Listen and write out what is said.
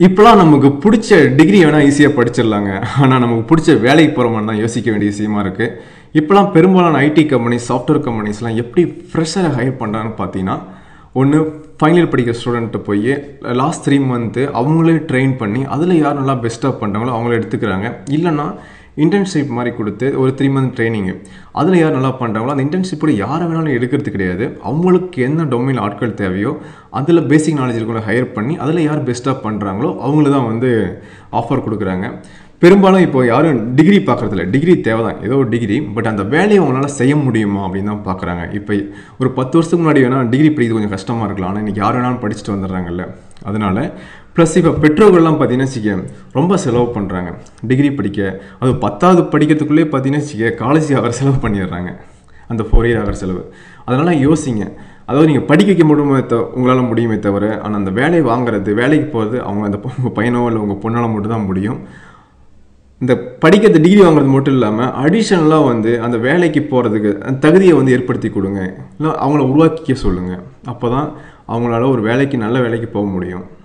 இப்போலாம் நமக்கு பிடிச்ச டிகிரி வேணால் ஈஸியாக படிச்சிடலாங்க ஆனால் நமக்கு பிடிச்ச வேலைக்கு போகிற மாதிரி தான் யோசிக்க வேண்டிய விஷயமா இருக்குது இப்போலாம் பெரும்பாலான ஐடி கம்பெனி சாஃப்ட்வேர் கம்பெனிஸ்லாம் எப்படி ஃப்ரெஷரை ஹையர் பண்ணுறான்னு பார்த்தீங்கன்னா ஒன்று ஃபைனல் படிக்கிற ஸ்டூடெண்ட்டை போய் லாஸ்ட் த்ரீ மந்த்து அவங்களே ட்ரெயின் பண்ணி அதில் யார் நல்லா பெஸ்ட்டாக பண்ணுறாங்களோ அவங்கள எடுத்துக்கிறாங்க இல்லைன்னா இன்டர்ன்ஷிப் மாதிரி கொடுத்து ஒரு த்ரீ மந்த் ட்ரைனிங்கு அதில் யார் நல்லா பண்ணுறாங்களோ அந்த இன்டர்ன்ஷிப்போட யாரை வேணாலும் எடுக்கிறது கிடையாது அவங்களுக்கு என்ன டொமைன் ஆட்கள் தேவையோ அதில் பேசிக் நாலேஜ் இருக்கவங்களை ஹையர் பண்ணி அதில் யார் பெஸ்ட்டாக பண்ணுறாங்களோ அவங்கள தான் வந்து ஆஃபர் கொடுக்குறாங்க பெரும்பாலும் இப்போ யாரும் டிகிரி பார்க்குறதில்ல டிகிரி தேவை தான் ஏதோ ஒரு டிகிரி பட் அந்த வேலையை அவங்களால செய்ய முடியுமா அப்படின்னு தான் பார்க்குறாங்க இப்போ ஒரு பத்து வருஷத்துக்கு முன்னாடி வேணால் டிகிரி படிக்கிறது கொஞ்சம் கஷ்டமாக இருக்கலாம் ஆனால் இன்றைக்கி யார் வேணாலும் படிச்சுட்டு வந்துடுறாங்கல்ல அதனால ப்ளஸ் இப்போ பெற்றோர்கள்லாம் பார்த்தீங்கன்னா வச்சுக்க ரொம்ப செலவு பண்ணுறாங்க டிகிரி படிக்க அது பத்தாவது படிக்கிறதுக்குள்ளே பார்த்தீங்கன்னா வச்சுக்க காலேஜ் ஆகிற செலவு பண்ணிடுறாங்க அந்த ஃபோர் இயர் ஆகிற செலவு அதனால் யோசிங்க அதாவது நீங்கள் படிக்க வைக்க முடியுமே த உங்களால் முடியுமே தவிர ஆனால் அந்த வேலையை வாங்குறது வேலைக்கு போகிறது அவங்க அந்த உங்கள் பையனோ இல்லை உங்கள் பொண்ணால் மட்டும் தான் முடியும் இந்த படிக்கிறது டிகிரி வாங்குறது மட்டும் இல்லாமல் அடிஷனலாக வந்து அந்த வேலைக்கு போகிறதுக்கு அந்த தகுதியை வந்து ஏற்படுத்தி கொடுங்க இல்லை அவங்கள உருவாக்கிக்க சொல்லுங்கள் அப்போ தான் அவங்களால ஒரு வேலைக்கு நல்ல வேலைக்கு போக முடியும்